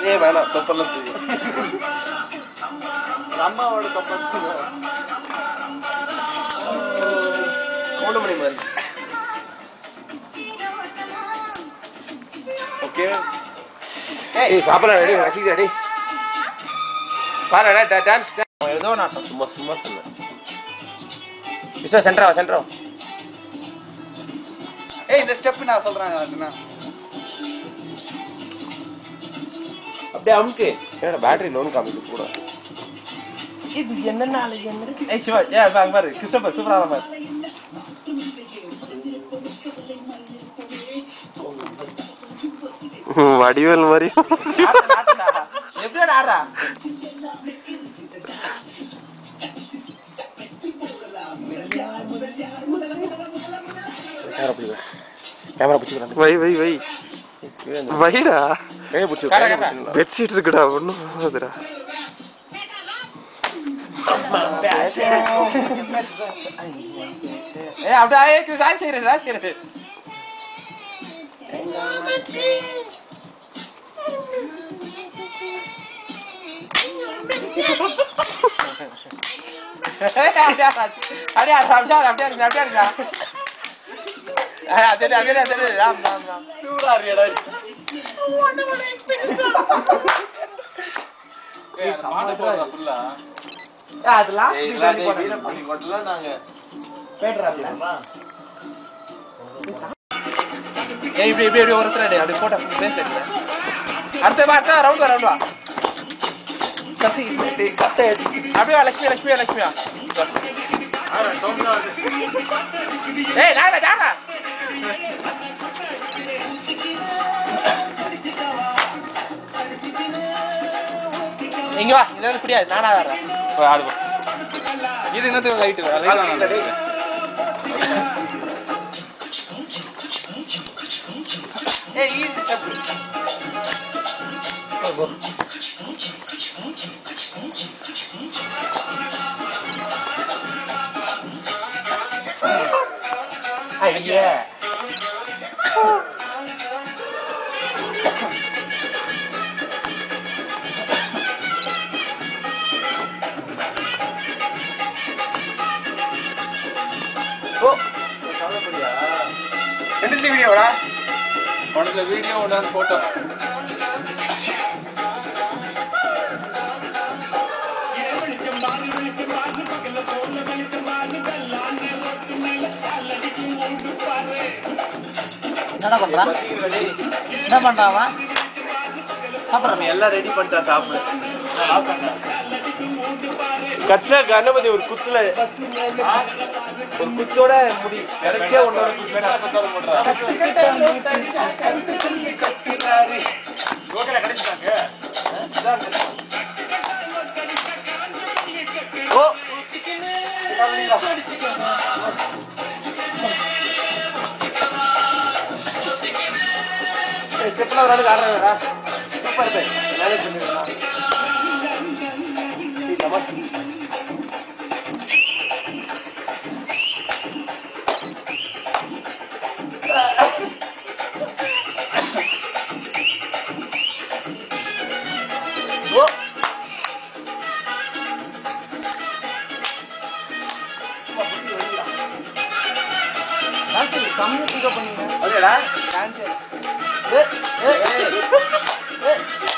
எனக்கே வேணாம் தொப்பெல்லாம் தூக்கி அம்மாவோட தொப்பத்து கவுண்டமணி மாதிரி ஓகே ஏய் சாப்பிடலாம் ரெடி ரசிக்கிறா டேய் பாருடா டான்ஸ் ஏதோ நாட்டம் சும்மா சும்மா சொன்னேன் விஸ்வா சென்டரா சென்டரா ஏய் இந்த ஸ்டெப் நான் சொல்றேன் அதுனா அப்படியே அமுக்கு என்னடா பேட்டரி லோன் காமிக்குது கூட இது என்ன நாளைக்கு என்ன ஏய் சிவா ஏ அங்க பாரு கிருஷ்ணப்பா சூப்பரா பாரு வடிவேல் மாதிரி எப்படி ஆடுறா கேமரா பிடிக்க கேமரா பிடிச்சிக்கிறேன் வை வை வை வைடா கையை பிடிச்சி காரா, கையை காரா. பிடிச்சி பெட்ஷீட் இருக்குடா ஒன்றும் ஆகுதுடா ஏய் அப்படியே ஏய் கிருஷ்ணா செய்யறது ராஜ் செய்யறது அப்படியே அப்படியே அப்படியே அப்படியே அப்படியே அதே அதே அதே ராம் ராம் ராம் சூடா இருக்கடா அது லாஸ்ட் பண்ணி கொட்டலாம் நாங்க ஏய் இப்படி இப்படி இப்படி ஒருத்தர் அடி அப்படி போட்டோ பேச அடுத்த வா அடுத்த ரவுண்ட் வா ரவுண்ட் வா கசி கத்த அப்படியே வா லட்சுமி லட்சுமி லட்சுமியா ஏய் நாடா நாடா இங்க வா இது வந்து புரியாது நானா ஆடுறேன் இது என்னது லைட் லைட் ஏய் ஈஸி ஸ்டெப் ஐயே ஓ எந்த வீடியோடா உனக்கு வீடியோ ஒன்று போட்டோ என்னடா பண்றான் என்ன பண்றான் அவன் சாப்பிட்றான் எல்லாம் ரெடி பண்ணிட்டா சாப்பிடு கட்சா கணபதி ஒரு குத்துல ஒரு குத்தோட முடி கிடைச்சே உன்னோட ஓ ஸ்டெப்ல ஒரு ஆளுக்கு ஆடுறேன் வேறா சூப்பர் பே மேனேஜ் பண்ணிடலாம் ஓ கம்மியாக பிக்கப் பண்ணுங்க அப்படியாடா டான்ஸ் ஏ ஏ ஏ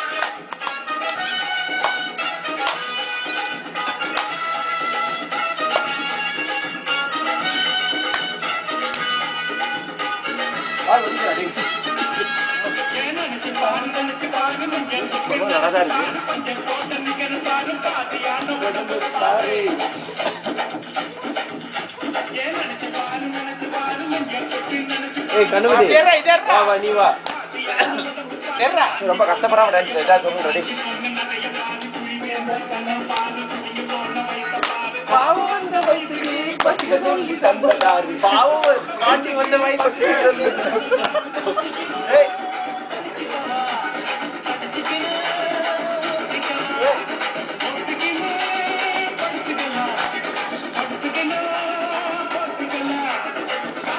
நல்லா தான் இருக்கு ஏய் கண்ணுமதி இதேறா, இதேறா. வா வா நீ வா தெர்றா நீ ரொம்ப கஷ்டப்படாம டான்ஸ் ஏதாவது சொல்லுங்க ரெடி பாவம் வந்த வயிற்றுக்கு பசிக்க சொல்லி தந்ததாரு பாவம் மாட்டி வந்த வயிற்றுக்கு சொல்லி ஏய்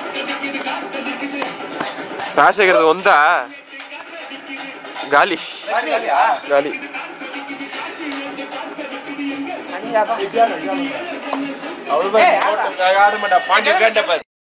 రాజశేఖర్ ఉందా గాలి பிரச்சனை இல்லையா காலி அண்ணியாப்பா அவ்வளவுதான் ஆட மாட்டா பாஞ்சு கேட்ட பாரு